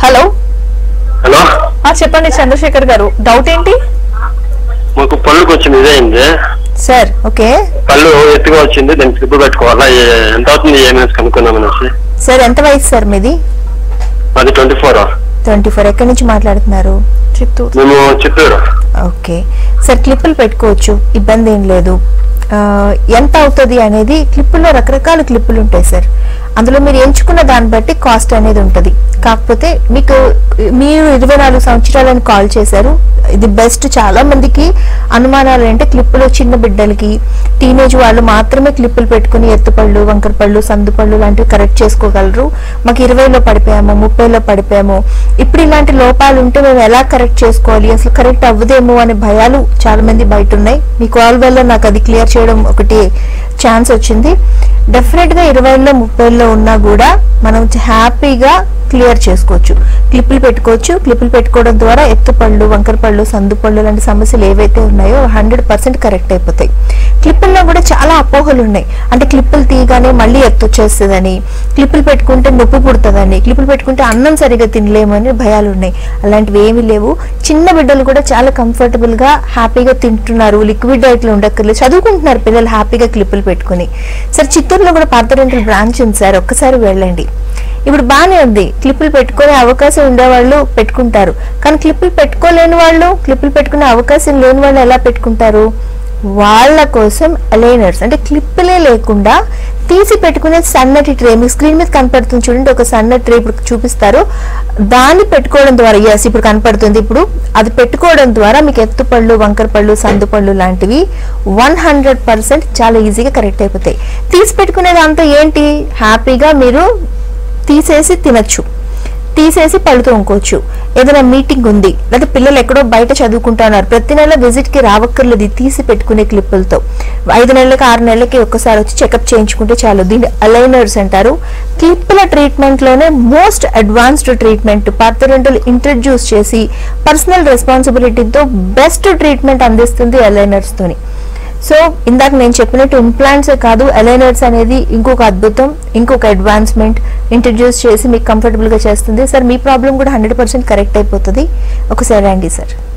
hello hello ఆ, చెప్పండి చంద్రశేఖర్ గారు డౌట్ ఏంటి మాకు పళ్ళు కొంచెం ఇదైంది సార్ ఓకే పళ్ళు ఎత్తుగా వచ్చింది దానికి క్లిప్ పెట్టుకోవాలా ఏ- ఎంత అవుతుంది ఏమైనా కనుక్కుందాం అనేసి సార్ ఎంత వయసు సార్ మీది అది ట్వంటీ ఫోర్ ట్వంటీ ఫోర్ ఎక్కడి నుంచి మాట్లాడుతున్నారు చిత్తూరు మేము చిత్తూరు ఓకే సార్ క్లిప్పులు పెట్టుకోవచ్చు ఇబ్బంది ఏం లేదు ఆ, ఎంత అవుతుంది అనేది క్లిప్పుల్లో రకరకాల క్లిప్పులు ఉంటాయి సార్ అందులో మీరు ఎంచుకున్న దాన్ని బట్టి కాస్ట్ అనేది ఉంటుంది కాకపోతే మీకు మీరు ఇరవై నాలుగు సంవత్సరాలని కాల్ చేశారు ఇది బెస్ట్ చాలా మందికి అనుమానాలు ఏంటంటే క్లిప్పులు చిన్న బిడ్డలకి టీనేజ్ వాళ్ళు మాత్రమే క్లిప్పులు పెట్టుకుని ఎత్తుపళ్ళు వంకరపళ్ళు సందుపళ్ళు లాంటివి కరెక్ట్ చేసుకోగలరు మాకు ఇరవైలో పడిపోయాము ముప్పైలో పడిపోయాము ఇప్పుడు ఇలాంటి లోపాలు ఉంటే మేము ఎలా కరెక్ట్ చేసుకోవాలి అసలు కరెక్ట్ అవ్వదేమో అనే భయాలు చాలా మంది బయట ఉన్నాయి మీ కాల్ వల్ల నాకు అది క్లియర్ చేయడం ఒకటి ఛాన్స్ వచ్చింది డెఫినెట్ గా ఇరవైలో ముప్పైలో ఉన్నా కూడా మనం హ్యాపీగా క్లియర్ చేసుకోవచ్చు క్లిప్పులు పెట్టుకోవచ్చు క్లిప్పులు పెట్టుకోవడం ద్వారా ఎత్తుపళ్ళు వంకరపళ్ళు సందుపళ్ళు లాంటి సమస్యలు ఏవైతే ఉన్నాయో హండ్రెడ్ పర్సెంట్ కరెక్ట్ అయిపోతాయి క్లిప్పుల్లో కూడా చాలా అపోహలు ఉన్నాయి అంటే క్లిప్పులు తీయగానే మళ్ళీ ఎత్తు వచ్చేస్తుందని క్లిప్పులు పెట్టుకుంటే నొప్పి పుడుతుందని క్లిప్పులు పెట్టుకుంటే అన్నం సరిగా తినలేమని భయాలు ఉన్నాయి అలాంటివి ఏమీ లేవు చిన్న బిడ్డలు కూడా చాలా కంఫర్టబుల్ గా హ్యాపీగా తింటున్నారు లిక్విడ్ డైట్లు ఉండక్కర్లేదు చదువుకుంటున్నారు పిల్లలు హ్యాపీగా క్లిప్పులు పెట్టుకుని సార్ చిత్తూరులో కూడా పాత రెంటల్ బ్రాంచ్ ఉంది సార్ ఒక్కసారి వెళ్ళండి ఇప్పుడు బాగానే ఉంది క్లిప్పులు పెట్టుకునే అవకాశం ఉండేవాళ్ళు పెట్టుకుంటారు కానీ క్లిప్పులు పెట్టుకోలేని వాళ్ళు క్లిప్పులు పెట్టుకునే అవకాశం లేని వాళ్ళు ఎలా పెట్టుకుంటారు వాళ్ళ కోసం అలైనర్స్ అంటే క్లిప్పులే లేకుండా తీసి పెట్టుకునే సన్నటి ట్రే మీకు స్క్రీన్ మీద కనపడుతుంది చూడండి ఒక సన్నటి ట్రే ఇప్పుడు చూపిస్తారు దాన్ని పెట్టుకోవడం ద్వారా ఎస్ ఇప్పుడు కనపడుతుంది ఇప్పుడు అది పెట్టుకోవడం ద్వారా మీకు ఎత్తుపళ్ళు వంకరపళ్ళు సందుపళ్ళు లాంటివి వన్ హండ్రెడ్ పర్సెంట్ చాలా ఈజీగా కరెక్ట్ అయిపోతాయి తీసి పెట్టుకునేది అంతా ఏంటి హ్యాపీగా మీరు తీసేసి తినచ్చు తీసేసి పళ్ళు తోముకోవచ్చు ఏదైనా మీటింగ్ ఉంది లేదా పిల్లలు ఎక్కడో బయట చదువుకుంటున్నారు ప్రతి నెల విజిట్ కి రావక్కర్లేదు ఈ తీసి పెట్టుకునే క్లిప్పులతో ఐదు నెలలకి ఆరు నెలలకి ఒక్కసారి వచ్చి చెకప్ చేయించుకుంటే చాలు దీన్ని అలైనర్స్ అంటారు క్లిప్పుల ట్రీట్మెంట్ లోనే మోస్ట్ అడ్వాన్స్డ్ ట్రీట్మెంట్ పార్థరెంటల్ ఇంట్రడ్యూస్ చేసి పర్సనల్ రెస్పాన్సిబిలిటీతో బెస్ట్ ట్రీట్మెంట్ అందిస్తుంది అలైనర్స్ తోని సో ఇందాక నేను చెప్పినట్టు ఇంప్లాంట్స్ కాదు అలైనర్స్ అనేది ఇంకొక అద్భుతం ఇంకొక అడ్వాన్స్మెంట్ ఇంట్రడ్యూస్ చేసి మీకు కంఫర్టబుల్ గా చేస్తుంది సార్ మీ ప్రాబ్లం కూడా హండ్రెడ్ పర్సెంట్ కరెక్ట్ అయిపోతుంది ఒకసారి రండి సార్